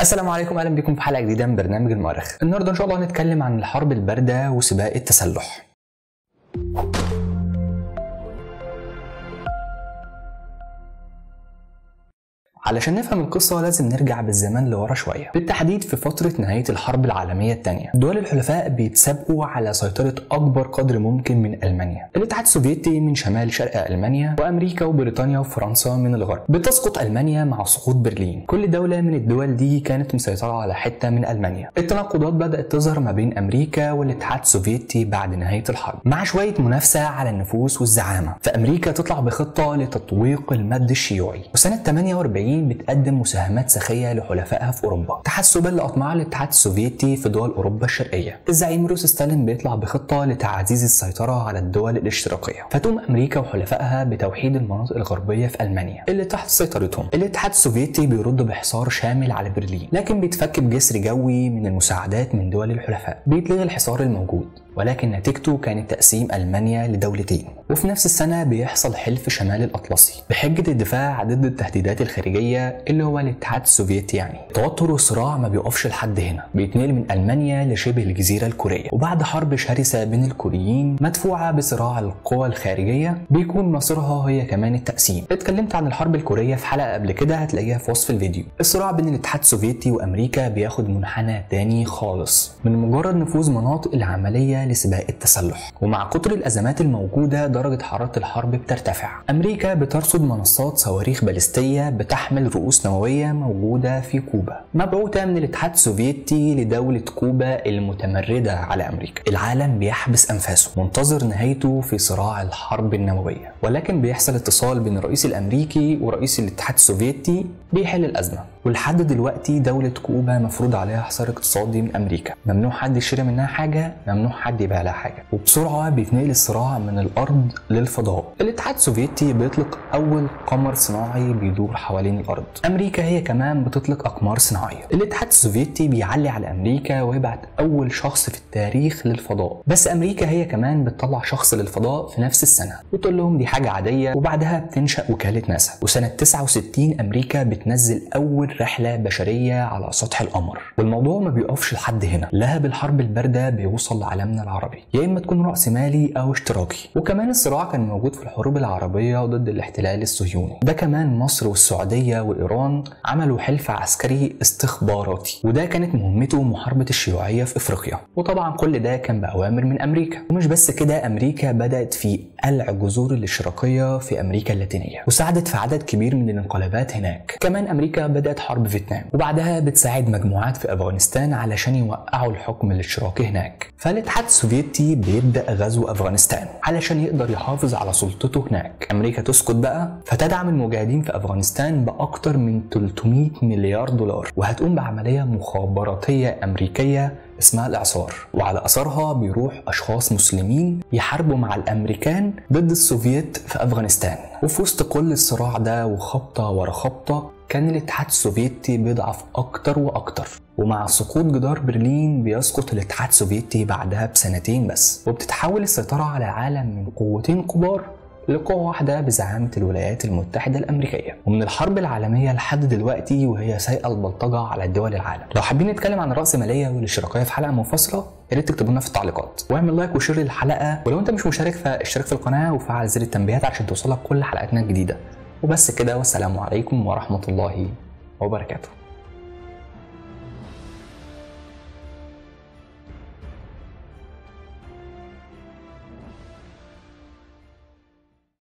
السلام عليكم اهلا بكم في حلقه جديده من برنامج المؤرخ النهارده ان شاء الله هنتكلم عن الحرب البارده وسباق التسلح علشان نفهم القصة لازم نرجع بالزمان لورا شوية بالتحديد في فترة نهاية الحرب العالمية الثانية دول الحلفاء بيتسابقوا على سيطرة أكبر قدر ممكن من ألمانيا الاتحاد السوفيتي من شمال شرق ألمانيا وأمريكا وبريطانيا وفرنسا من الغرب بتسقط ألمانيا مع سقوط برلين كل دولة من الدول دي كانت مسيطرة على حتة من ألمانيا التناقضات بدأت تظهر ما بين أمريكا والاتحاد السوفيتي بعد نهاية الحرب مع شوية منافسة على النفوذ والزعامة فأمريكا تطلع بخطة لتطويق المد الشيوعي وسنة 48 بتقدم مساهمات سخيه لحلفائها في اوروبا تحسبا لاطماع الاتحاد السوفيتي في دول اوروبا الشرقيه الزعيم روس ستالين بيطلع بخطه لتعزيز السيطره على الدول الاشتراكيه فتقوم امريكا وحلفائها بتوحيد المناطق الغربيه في المانيا اللي تحت سيطرتهم الاتحاد السوفيتي بيرد بحصار شامل على برلين لكن بيتفك بجسر جوي من المساعدات من دول الحلفاء بيتلغي الحصار الموجود ولكن نتيجته كانت تقسيم ألمانيا لدولتين وفي نفس السنة بيحصل حلف شمال الأطلسي بحجة الدفاع ضد التهديدات الخارجية اللي هو الاتحاد السوفيتي يعني التوتر والصراع ما بيقفش لحد هنا بيتنقل من ألمانيا لشبه الجزيرة الكورية وبعد حرب شرسة بين الكوريين مدفوعة بصراع القوى الخارجية بيكون مصيرها هي كمان التقسيم اتكلمت عن الحرب الكورية في حلقة قبل كده هتلاقيها في وصف الفيديو الصراع بين الاتحاد السوفيتي وأمريكا بياخد منحنى تاني خالص من مجرد نفوذ مناطق العملية لسباق التسلح ومع كتر الأزمات الموجودة درجة حرارة الحرب بترتفع أمريكا بترصد منصات صواريخ باليستية بتحمل رؤوس نووية موجودة في كوبا مبعوثة من الاتحاد السوفيتي لدولة كوبا المتمردة على أمريكا العالم بيحبس أنفاسه منتظر نهايته في صراع الحرب النووية ولكن بيحصل اتصال بين الرئيس الأمريكي ورئيس الاتحاد السوفيتي بيحل الأزمة ولحد دلوقتي دولة كوبا مفروض عليها حصار اقتصادي من أمريكا ممنوع حد يشتري منها حاجة ممنوع حد يبيع لها حاجة وبسرعة بيتنقل الصراع من الأرض للفضاء الاتحاد السوفيتي بيطلق أول قمر صناعي بيدور حوالين الأرض أمريكا هي كمان بتطلق أقمار صناعية الاتحاد السوفيتي بيعلي على أمريكا ويبعت أول شخص في التاريخ للفضاء بس أمريكا هي كمان بتطلع شخص للفضاء في نفس السنة وتقول لهم دي حاجة عادية وبعدها بتنشأ وكالة ناسا وسنة 69 أمريكا بتنزل أول رحلة بشرية على سطح القمر والموضوع ما بيقفش لحد هنا لهب الحرب الباردة بيوصل لعالمنا العربي يا إما تكون رأس مالي أو اشتراكي وكمان الصراع كان موجود في الحروب العربية ضد الاحتلال الصهيوني ده كمان مصر والسعودية وإيران عملوا حلف عسكري استخباراتي وده كانت مهمته محاربة الشيوعية في إفريقيا وطبعا كل ده كان بأوامر من أمريكا ومش بس كده أمريكا بدأت في قلع جذور الاشتراكية في أمريكا اللاتينية وساعدت في عدد كبير من الانقلابات هناك كمان أمريكا بدأت حرب فيتنام وبعدها بتساعد مجموعات في أفغانستان علشان يوقعوا الحكم الاشتراكي هناك فالاتحاد السوفيتي بيبدأ غزو أفغانستان علشان يقدر يحافظ على سلطته هناك أمريكا تسكت بقى فتدعم المجاهدين في أفغانستان بأكتر من 300 مليار دولار وهتقوم بعملية مخابراتية أمريكية اسمها الإعصار وعلى أثرها بيروح أشخاص مسلمين يحاربوا مع الأمريكان ضد السوفييت في أفغانستان وفي وسط كل الصراع ده وخبطة ورا خبطة كان الاتحاد السوفيتي بيضعف أكتر وأكتر ومع سقوط جدار برلين بيسقط الاتحاد السوفيتي بعدها بسنتين بس وبتتحول السيطرة على العالم من قوتين كبار لقوة واحدة بزعامة الولايات المتحدة الأمريكية ومن الحرب العالمية لحد دلوقتي وهي سايقة البلطجة على دول العالم لو حابين نتكلم عن الرأسمالية والاشتراكية في حلقة منفصلة يا ريت تكتبوا لنا في التعليقات واعمل لايك وشير للحلقة ولو انت مش مشترك فاشترك في القناة وفعل زر التنبيهات عشان توصلك كل حلقاتنا الجديدة وبس كده والسلام عليكم ورحمة الله وبركاته